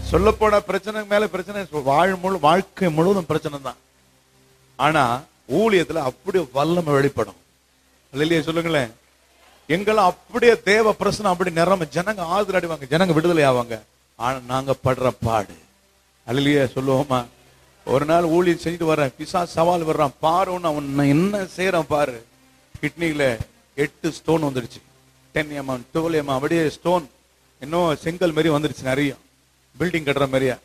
சொல்ல போன பிரச்சனை மேல பிரச்சனை வாழ் முழு வாழ்க்கை முழுவதும் பிரச்சனை தான் ஆனா ஊழியத்துல அப்படியே வல்லமை வெளிப்படும் இல்லையா சொல்லுங்களேன் எங்கெல்லாம் அப்படியே தேவ பிரச்சனை அப்படி நிறம ஜனங்க ஆறுதல் அடைவாங்க ஜனங்க விடுதலை ஆவாங்க ஆனா நாங்க படுற பாடு அல்லையே சொல்லுவோமா ஒரு நாள் ஊழியம் செஞ்சுட்டு வர்றேன் பிசா சவால் வர்றான் பாரு ஒண்ணு அவன் நான் என்ன செய்யறான் பாரு கிட்னில எட்டு ஸ்டோன் வந்துடுச்சு டென் எம்எம் டுவெல் எம்எம் அப்படியே ஸ்டோன் இன்னும் செங்கல் மாதிரி வந்துருச்சு நிறைய பில்டிங் கட்டுற மாதிரியா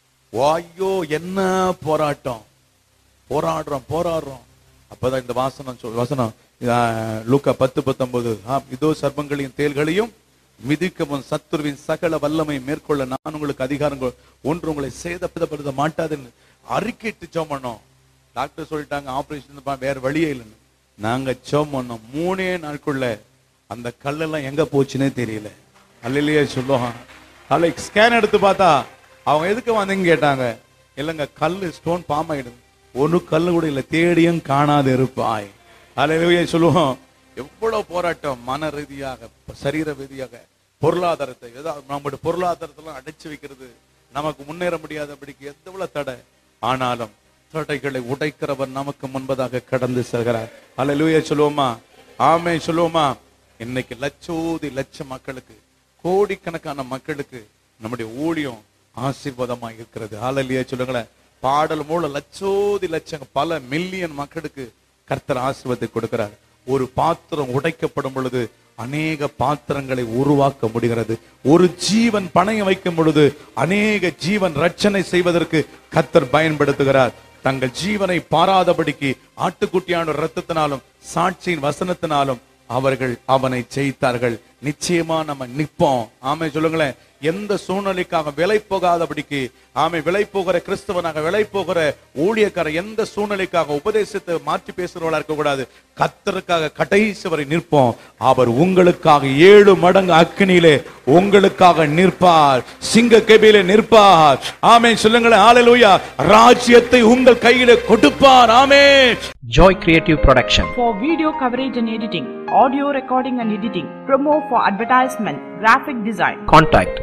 ஐயோ என்ன போராட்டம் போராடுறோம் போராடுறோம் அப்பதான் இந்த வாசனம் சொல் வசனம் ஆஹ், லூக்கா பத்து பத்தொன்பது ஆம், இதோ சர்ப்பங்களையும் தேள்களையும் மிதிக்கவும் சத்துருவின் சகல வல்லமை மேற்கொள்ள நான் உங்களுக்கு அதிகாரம் கொ- ஒன்று உங்களை சேதப்படுத்த மாட்டாதுன்னு அறிக்கைட்டு ஜெபம் பண்ணோம் டாக்டர் சொல்லிட்டாங்க ஆபரேஷன் வேற வழியே இல்லைன்னு நாங்க ஜெபம் பண்ணோம் மூணே நாட்குள்ள அந்த கல்லெல்லாம் எங்க போச்சுன்னே தெரியல அல்லையே சொல்லுவான் நாளைக்கு ஸ்கேன் எடுத்து பார்த்தா அவங்க எதுக்கு வந்தீங்க கேட்டாங்க இல்லைங்க கல்லு ஸ்டோன் பாம் ஆயிடுது ஒரு கல்லு கூட இல்ல தேடியும் காணாது இருப்பாய் அல்லையே சொல்லுவோம் எவ்வளவு போராட்டம் மன ரீதியாக சரீர ரீதியாக பொருளாதாரத்தை ஏதாவது நம்முடைய பொருளாதாரத்தெல்லாம் அடைச்சு வைக்கிறது நமக்கு முன்னேற முடியாதபடிக்கு எவ்வளவு தடை ஆனாலும் தடைகளை உடைக்கிறவர் நமக்கு முன்பதாக கடந்து செல்கிறார் அல்லேலூயா சொல்லுவோமா ஆமே சொல்லுவோமா இன்னைக்கு லட்சோதி லட்ச மக்களுக்கு கோடிக்கணக்கான மக்களுக்கு நம்முடைய ஊழியம் ஆசீர்வாதமா இருக்கிறது ஹalleluya சொல்லுங்களேன் பாடல் மூலம் லட்சோதி லட்சம் பல மில்லியன் மக்களுக்கு கர்த்தர் ஆசீர்வாதத்தை கொடுக்கிறார் ஒரு பாத்திரம் உடைக்கப்படும் பொழுது அநேக பாத்திரங்களை உருவாக்க முடிகிறது ஒரு ஜீவன் பணைய வைக்கும் பொழுது அநேக ஜீவன் ரட்சனை செய்வதற்கு கர்த்தர் பயன்படுத்துகிறார் தங்கள் ஜீவனை பாராதபடிக்கு ஆட்டுக்குட்டியான ரத்தத்தினாலும் சாட்சியின் வசனத்தினாலும் அவர்கள் அவனை ஜெயித்தார்கள் நிச்சயமா நம்ம நிற்போம் ஆமை சொல்லுங்களேன் எந்த சூழ்நிலைக்காக விலை போகாதபடிக்கு ஆமை விலை போகிற கிறிஸ்தவனாக விலை போகிற ஊழியக்கார எந்த சூழ்நிலைக்காக உபதேசத்தை மாற்றி பேசுறவளா இருக்க கூடாது கத்தருக்காக கடைசி வரை நிற்போம் அவர் உங்களுக்காக ஏழு மடங்கு அக்கினியிலே உங்களுக்காக நிற்பார் சிங்க கெபியிலே நிற்பார் ஆமே சொல்லுங்களேன் ஆலையிலூயா ராஜ்யத்தை உங்கள் கையிலே கொடுப்பார் ஆமே Joy Creative Production. for video coverage and editing, audio recording and editing, promo for advertisement, graphic design. Contact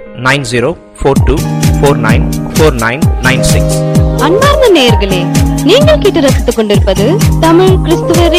9042494996. அன்பார்ந்த நேயர்களே நீங்கள் கேட்டு ரசித்துக் கொண்டிருப்பது தமிழ் கிறிஸ்துவ